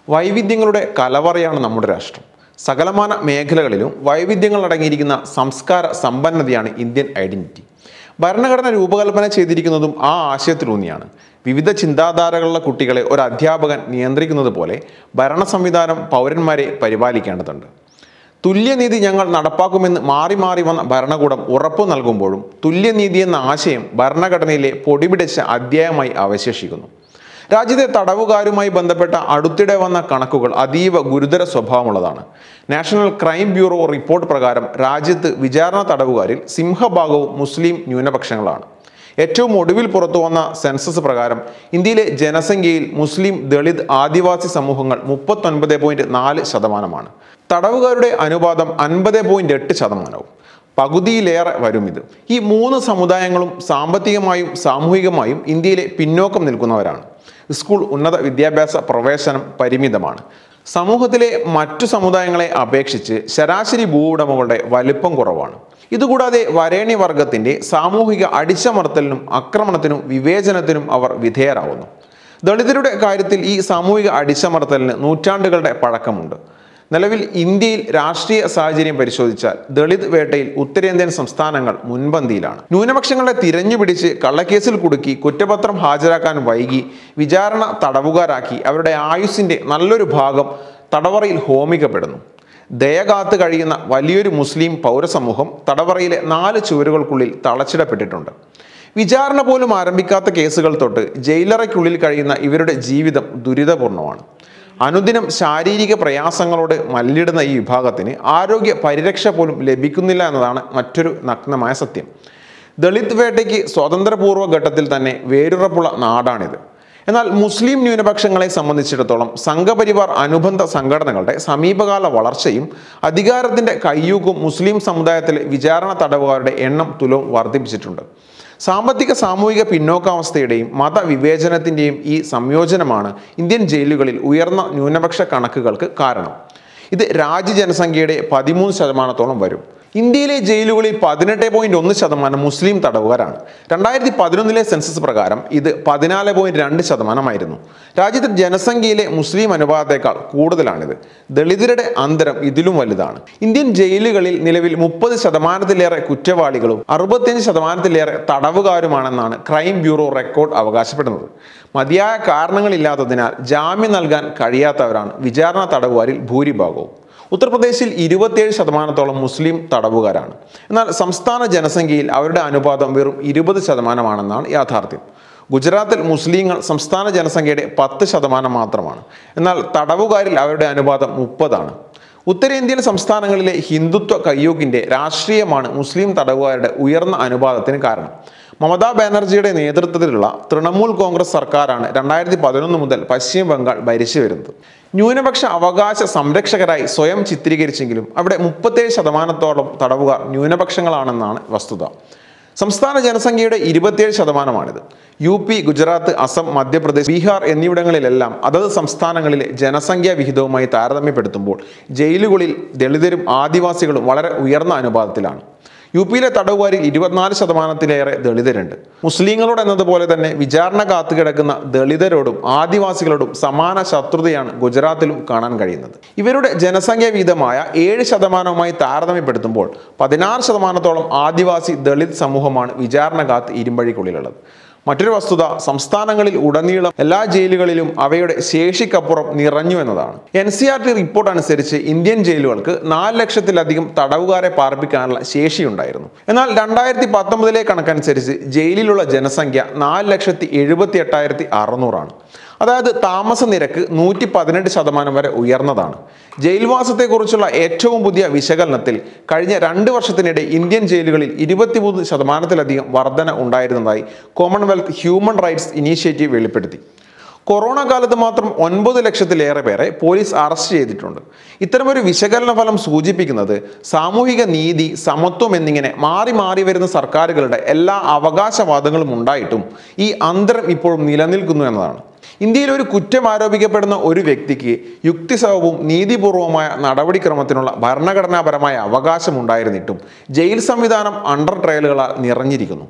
വൈവിധ്യങ്ങളുടെ കലവറയാണ് നമ്മുടെ രാഷ്ട്രം സകലമാന മേഖലകളിലും വൈവിധ്യങ്ങൾ അടങ്ങിയിരിക്കുന്ന സംസ്കാര സമ്പന്നതയാണ് ഇന്ത്യൻ ഐഡന്റിറ്റി ഭരണഘടന രൂപകൽപ്പന ചെയ്തിരിക്കുന്നതും ആ ആശയത്തിലൂന്നിയാണ് വിവിധ ചിന്താധാരകളുള്ള കുട്ടികളെ ഒരു അധ്യാപകൻ നിയന്ത്രിക്കുന്നത് പോലെ ഭരണ സംവിധാനം പൗരന്മാരെ പരിപാലിക്കേണ്ടതുണ്ട് തുല്യനീതി ഞങ്ങൾ നടപ്പാക്കുമെന്ന് മാറി മാറി വന്ന ഭരണകൂടം ഉറപ്പു നൽകുമ്പോഴും തുല്യനീതി എന്ന ആശയം ഭരണഘടനയിലെ പൊടിപിടിച്ച അധ്യായമായി അവശേഷിക്കുന്നു രാജ്യത്തെ തടവുകാരുമായി ബന്ധപ്പെട്ട അടുത്തിടെ വന്ന കണക്കുകൾ അതീവ ഗുരുതര സ്വഭാവമുള്ളതാണ് നാഷണൽ ക്രൈം ബ്യൂറോ റിപ്പോർട്ട് പ്രകാരം രാജ്യത്ത് വിചാരണ തടവുകാരിൽ സിംഹഭാഗവും മുസ്ലിം ന്യൂനപക്ഷങ്ങളാണ് ഏറ്റവും ഒടുവിൽ പുറത്തു വന്ന സെൻസസ് പ്രകാരം ഇന്ത്യയിലെ ജനസംഖ്യയിൽ മുസ്ലിം ദളിത് ആദിവാസി സമൂഹങ്ങൾ മുപ്പത്തൊൻപത് പോയിന്റ് നാല് ശതമാനമാണ് തടവുകാരുടെ അനുപാതം അൻപത് പോയിന്റ് എട്ട് ശതമാനവും പകുതിയിലേറെ വരും ഇത് ഈ മൂന്ന് സമുദായങ്ങളും സാമ്പത്തികമായും സാമൂഹികമായും ഇന്ത്യയിലെ പിന്നോക്കം നിൽക്കുന്നവരാണ് സ്കൂൾ ഉന്നത വിദ്യാഭ്യാസ പ്രവേശനം പരിമിതമാണ് സമൂഹത്തിലെ മറ്റു സമുദായങ്ങളെ അപേക്ഷിച്ച് ശരാശരി ഭൂവുടമകളുടെ വലിപ്പം കുറവാണ് ഇതുകൂടാതെ വരേണ്യ വർഗത്തിന്റെ സാമൂഹിക അടിച്ചമർത്തലിനും ആക്രമണത്തിനും വിവേചനത്തിനും അവർ വിധേയരാകുന്നു ദളിതരുടെ കാര്യത്തിൽ ഈ സാമൂഹിക അടിച്ചമർത്തലിന് നൂറ്റാണ്ടുകളുടെ പഴക്കമുണ്ട് നിലവിൽ ഇന്ത്യയിൽ രാഷ്ട്രീയ സാഹചര്യം പരിശോധിച്ചാൽ ദളിത് വേട്ടയിൽ ഉത്തരേന്ത്യൻ സംസ്ഥാനങ്ങൾ മുൻപന്തിയിലാണ് ന്യൂനപക്ഷങ്ങളെ തിരഞ്ഞുപിടിച്ച് കള്ളക്കേസിൽ കുടുക്കി കുറ്റപത്രം ഹാജരാക്കാൻ വൈകി വിചാരണ തടവുകാരാക്കി അവരുടെ ആയുസ്സിന്റെ നല്ലൊരു ഭാഗം തടവറയിൽ ഹോമിക്കപ്പെടുന്നു ദയ കാത്ത് കഴിയുന്ന വലിയൊരു മുസ്ലിം പൗരസമൂഹം തടവറയിലെ നാല് ചുവരുകൾക്കുള്ളിൽ തളച്ചിടപ്പെട്ടിട്ടുണ്ട് വിചാരണ പോലും ആരംഭിക്കാത്ത കേസുകൾ തൊട്ട് ജയിലറയ്ക്കുള്ളിൽ കഴിയുന്ന ഇവരുടെ ജീവിതം ദുരിതപൂർണ്ണമാണ് അനുദിനം ശാരീരിക പ്രയാസങ്ങളോട് മല്ലിടുന്ന ഈ വിഭാഗത്തിന് ആരോഗ്യ പരിരക്ഷ പോലും ലഭിക്കുന്നില്ല എന്നതാണ് മറ്റൊരു നഗ്നമായ സത്യം ദളിത് വേട്ടയ്ക്ക് സ്വാതന്ത്ര്യപൂർവ്വ ഘട്ടത്തിൽ തന്നെ വേരുറപ്പുള്ള നാടാണിത് എന്നാൽ മുസ്ലിം ന്യൂനപക്ഷങ്ങളെ സംബന്ധിച്ചിടത്തോളം സംഘപരിവാർ അനുബന്ധ സംഘടനകളുടെ സമീപകാല വളർച്ചയും അധികാരത്തിന്റെ കയ്യൂക്കും മുസ്ലിം സമുദായത്തിലെ വിചാരണ തടവുകാരുടെ എണ്ണം തുലവും വർദ്ധിപ്പിച്ചിട്ടുണ്ട് സാമ്പത്തിക സാമൂഹിക പിന്നോക്കാവസ്ഥയുടെയും മതവിവേചനത്തിൻ്റെയും ഈ സംയോജനമാണ് ഇന്ത്യൻ ജയിലുകളിൽ ഉയർന്ന ന്യൂനപക്ഷ കണക്കുകൾക്ക് കാരണം ഇത് രാജ്യ ജനസംഖ്യയുടെ പതിമൂന്ന് ശതമാനത്തോളം വരും ഇന്ത്യയിലെ ജയിലുകളിൽ പതിനെട്ട് പോയിന്റ് ഒന്ന് ശതമാനം മുസ്ലിം തടവുകാരാണ് രണ്ടായിരത്തി പതിനൊന്നിലെ സെൻസസ് പ്രകാരം ഇത് പതിനാല് പോയിന്റ് രണ്ട് ശതമാനമായിരുന്നു രാജ്യത്തെ ജനസംഖ്യയിലെ മുസ്ലിം അനുപാതത്തേക്കാൾ കൂടുതലാണിത് ദളിതരുടെ അന്തരം ഇതിലും വലുതാണ് ഇന്ത്യൻ ജയിലുകളിൽ നിലവിൽ മുപ്പത് ശതമാനത്തിലേറെ കുറ്റവാളികളും അറുപത്തിയഞ്ച് ശതമാനത്തിലേറെ തടവുകാരുമാണെന്നാണ് ക്രൈം ബ്യൂറോ റെക്കോർഡ് അവകാശപ്പെടുന്നത് മതിയായ കാരണങ്ങളില്ലാത്തതിനാൽ ജാമ്യം നൽകാൻ കഴിയാത്തവരാണ് വിചാരണ തടവുകാരിൽ ഭൂരിഭാഗവും ഉത്തർപ്രദേശിൽ ഇരുപത്തിയേഴ് ശതമാനത്തോളം മുസ്ലിം തടവുകാരാണ് എന്നാൽ സംസ്ഥാന ജനസംഖ്യയിൽ അവരുടെ അനുപാതം വെറും ഇരുപത് ശതമാനമാണെന്നാണ് യാഥാർത്ഥ്യം ഗുജറാത്തിൽ മുസ്ലിങ്ങൾ സംസ്ഥാന ജനസംഖ്യയുടെ പത്ത് ശതമാനം മാത്രമാണ് എന്നാൽ തടവുകാരിൽ അവരുടെ അനുപാതം മുപ്പതാണ് ഉത്തരേന്ത്യൻ സംസ്ഥാനങ്ങളിലെ ഹിന്ദുത്വ കയ്യൂക്കിന്റെ രാഷ്ട്രീയമാണ് മുസ്ലിം തടവുകാരുടെ ഉയർന്ന അനുപാതത്തിന് കാരണം മമതാ ബാനർജിയുടെ നേതൃത്വത്തിലുള്ള തൃണമൂൽ കോൺഗ്രസ് സർക്കാരാണ് രണ്ടായിരത്തി പതിനൊന്ന് മുതൽ പശ്ചിമ ബംഗാൾ ഭരിച്ചു വരുന്നത് ന്യൂനപക്ഷ അവകാശ സംരക്ഷകരായി സ്വയം ചിത്രീകരിച്ചെങ്കിലും അവിടെ മുപ്പത്തേഴ് ശതമാനത്തോളം തടവുകാർ ന്യൂനപക്ഷങ്ങളാണെന്നാണ് വസ്തുത സംസ്ഥാന ജനസംഖ്യയുടെ ഇരുപത്തിയേഴ് ശതമാനമാണിത് യു പി ഗുജറാത്ത് അസം മധ്യപ്രദേശ് ബീഹാർ എന്നിവിടങ്ങളിലെല്ലാം അതത് സംസ്ഥാനങ്ങളിലെ ജനസംഖ്യാ വിഹിതവുമായി താരതമ്യപ്പെടുത്തുമ്പോൾ ജയിലുകളിൽ ദളിതരും ആദിവാസികളും വളരെ ഉയർന്ന അനുപാതത്തിലാണ് യു പിയിലെ തടവുകാരിൽ ഇരുപത്തിനാല് ശതമാനത്തിലേറെ ദളിതരുണ്ട് മുസ്ലിങ്ങളോട് എന്നതുപോലെ തന്നെ വിചാരണ കാത്തുകിടക്കുന്ന ദളിതരോടും ആദിവാസികളോടും സമാന ശത്രുതയാണ് ഗുജറാത്തിലും കാണാൻ കഴിയുന്നത് ഇവരുടെ ജനസംഖ്യാ വീതമായ ഏഴ് ശതമാനവുമായി താരതമ്യപ്പെടുത്തുമ്പോൾ പതിനാറ് ശതമാനത്തോളം ആദിവാസി ദളിത് സമൂഹമാണ് വിചാരണ കാത്ത് ഇരുമ്പഴിക്കുള്ളിലുള്ളത് മറ്റൊരു വസ്തുത സംസ്ഥാനങ്ങളിൽ ഉടനീളം എല്ലാ ജയിലുകളിലും അവയുടെ ശേഷിക്കപ്പുറം നിറഞ്ഞു എന്നതാണ് N C R T report അനുസരിച്ച് ഇന്ത്യൻ ജയിലുകൾക്ക് നാല് ലക്ഷത്തിലധികം തടവുകാരെ പാർപ്പിക്കാനുള്ള ശേഷിയുണ്ടായിരുന്നു എന്നാൽ രണ്ടായിരത്തി പത്തൊമ്പതിലെ കണക്കനുസരിച്ച് ജയിലിലുള്ള ജനസംഖ്യ നാല് ലക്ഷത്തി എഴുപത്തി എട്ടായിരത്തി അറുന്നൂറാണ് അതായത് താമസ നിരക്ക് നൂറ്റി പതിനെട്ട് ശതമാനം വരെ ഉയർന്നതാണ് ജയിൽവാസത്തെക്കുറിച്ചുള്ള ഏറ്റവും പുതിയ വിശകലനത്തിൽ കഴിഞ്ഞ രണ്ട് വർഷത്തിനിടെ ഇന്ത്യൻ ജയിലുകളിൽ ഇരുപത്തിമൂന്ന് ശതമാനത്തിലധികം വർധന ഉണ്ടായിരുന്നതായി കോമൺവെൽത്ത് ഹ്യൂമൻ റൈറ്റ്സ് ഇനീഷ്യേറ്റീവ് വെളിപ്പെടുത്തി കൊറോണ കാലത്ത് മാത്രം ഒൻപത് ലക്ഷത്തിലേറെ പേരെ പോലീസ് അറസ്റ്റ് ചെയ്തിട്ടുണ്ട് ഇത്തരമൊരു വിശകലന ഫലം സൂചിപ്പിക്കുന്നത് സാമൂഹിക നീതി സമത്വം എന്നിങ്ങനെ മാറി മാറി വരുന്ന സർക്കാരുകളുടെ എല്ലാ അവകാശവാദങ്ങളും ഉണ്ടായിട്ടും ഈ അന്തരം ഇപ്പോഴും നിലനിൽക്കുന്നു എന്നതാണ് ഇന്ത്യയിൽ ഒരു കുറ്റം ആരോപിക്കപ്പെടുന്ന ഒരു വ്യക്തിക്ക് യുക്തിസഹവും നീതിപൂർവമായ നടപടിക്രമത്തിനുള്ള ഭരണഘടനാപരമായ അവകാശമുണ്ടായിരുന്നിട്ടും ജയിൽ സംവിധാനം അണ്ടർ ട്രയലുകളാൽ നിറഞ്ഞിരിക്കുന്നു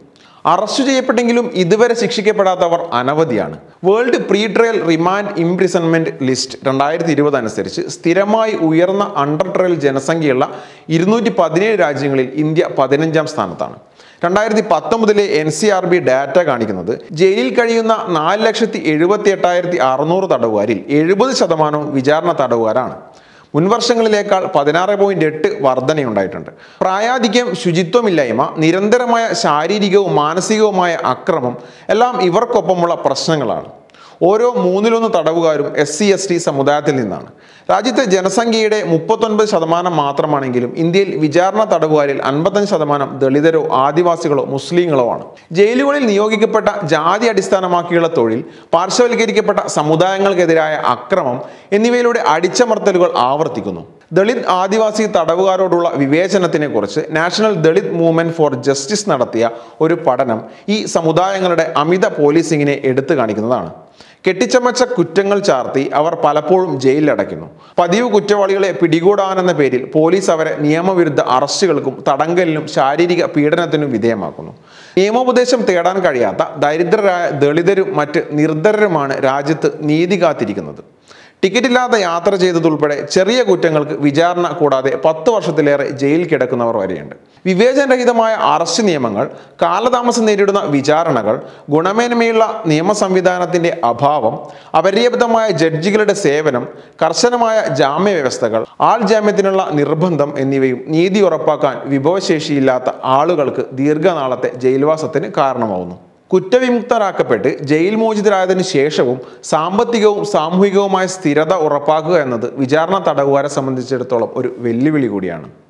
അറസ്റ്റ് ചെയ്യപ്പെട്ടെങ്കിലും ഇതുവരെ ശിക്ഷിക്കപ്പെടാത്തവർ അനവധിയാണ് world pre trial remand imprisonment list രണ്ടായിരത്തി ഇരുപത് അനുസരിച്ച് സ്ഥിരമായി ഉയർന്ന അണ്ടർ ട്രയൽ ജനസംഖ്യയുള്ള ഇരുന്നൂറ്റി പതിനേഴ് രാജ്യങ്ങളിൽ ഇന്ത്യ പതിനഞ്ചാം സ്ഥാനത്താണ് രണ്ടായിരത്തി പത്തൊമ്പതിലെ N C R B data കാണിക്കുന്നത് ജയിലിൽ കഴിയുന്ന നാല് ലക്ഷത്തി എഴുപത്തി എട്ടായിരത്തി അറുന്നൂറ് തടവുകാരിൽ എഴുപത് ശതമാനവും വിചാരണ തടവുകാരാണ് മുൻവർഷങ്ങളിലേക്കാൾ പതിനാറ് പോയിന്റ് എട്ട് വർധനയുണ്ടായിട്ടുണ്ട് പ്രായാധിക്യം ശുചിത്വമില്ലായ്മ നിരന്തരമായ ശാരീരികവും മാനസികവുമായ അക്രമം എല്ലാം ഇവർക്കൊപ്പമുള്ള പ്രശ്നങ്ങളാണ് ഓരോ മൂന്നിലൊന്ന് തടവുകാരും എസ് സി എസ് ടി സമുദായത്തിൽ നിന്നാണ് രാജ്യത്തെ ജനസംഖ്യയുടെ മുപ്പത്തൊൻപത് ശതമാനം മാത്രമാണെങ്കിലും ഇന്ത്യയിൽ വിചാരണ തടവുകാരിൽ അൻപത്തഞ്ച് ശതമാനം ദളിതരോ ആദിവാസികളോ മുസ്ലിങ്ങളോ ആണ് ജയിലുകളിൽ നിയോഗിക്കപ്പെട്ട ജാതി അടിസ്ഥാനമാക്കിയുള്ള തൊഴിൽ പാർശ്വവൽക്കരിക്കപ്പെട്ട സമുദായങ്ങൾക്കെതിരായ അക്രമം എന്നിവയിലൂടെ അടിച്ചമർത്തലുകൾ ആവർത്തിക്കുന്നു ദളിത് ആദിവാസി തടവുകാരോടുള്ള വിവേചനത്തിനെ കുറിച്ച് national Dalit movement for justice നടത്തിയ ഒരു പഠനം ഈ സമുദായങ്ങളുടെ അമിത പോലീസിങ്ങിനെ എടുത്തു കാണിക്കുന്നതാണ് കെട്ടിച്ചമച്ച കുറ്റങ്ങൾ ചാർത്തി അവർ പലപ്പോഴും ജയിലിലടയ്ക്കുന്നു പതിവ് കുറ്റവാളികളെ പിടികൂടാനെന്ന പേരിൽ പോലീസ് അവരെ നിയമവിരുദ്ധ അറസ്റ്റുകൾക്കും തടങ്കലിനും ശാരീരിക പീഡനത്തിനും വിധേയമാക്കുന്നു നിയമോപദേശം തേടാൻ കഴിയാത്ത ദരിദ്രരായ ദളിതരും മറ്റ് നിർദ്ധരരുമാണ് രാജ്യത്ത് നീതി കാത്തിരിക്കുന്നത് ടിക്കറ്റ് ഇല്ലാതെ യാത്ര ചെയ്തതുൾപ്പെടെ ചെറിയ കുറ്റങ്ങൾക്ക് വിചാരണ കൂടാതെ പത്ത് വർഷത്തിലേറെ ജയിലിൽ കിടക്കുന്നവർ വരെയുണ്ട് വിവേചനരഹിതമായ അറസ്റ്റ് നിയമങ്ങൾ കാലതാമസം നേരിടുന്ന വിചാരണകൾ ഗുണമേന്മയുള്ള നിയമ സംവിധാനത്തിന്റെ അഭാവം അപര്യാപ്തമായ ജഡ്ജികളുടെ സേവനം കർശനമായ ജാമ്യ വ്യവസ്ഥകൾ ആൾ ജാമ്യത്തിനുള്ള നിർബന്ധം എന്നിവയും നീതി ഉറപ്പാക്കാൻ വിഭവശേഷിയില്ലാത്ത ആളുകൾക്ക് ദീർഘനാളത്തെ ജയിൽവാസത്തിന് കാരണമാവുന്നു കുറ്റവിമുക്തരാക്കപ്പെട്ട് ജയിൽ മോചിതരായതിനു ശേഷവും സാമ്പത്തികവും സാമൂഹികവുമായ സ്ഥിരത ഉറപ്പാക്കുക എന്നത് വിചാരണ തടവുകാരെ സംബന്ധിച്ചിടത്തോളം ഒരു വെല്ലുവിളി കൂടിയാണ്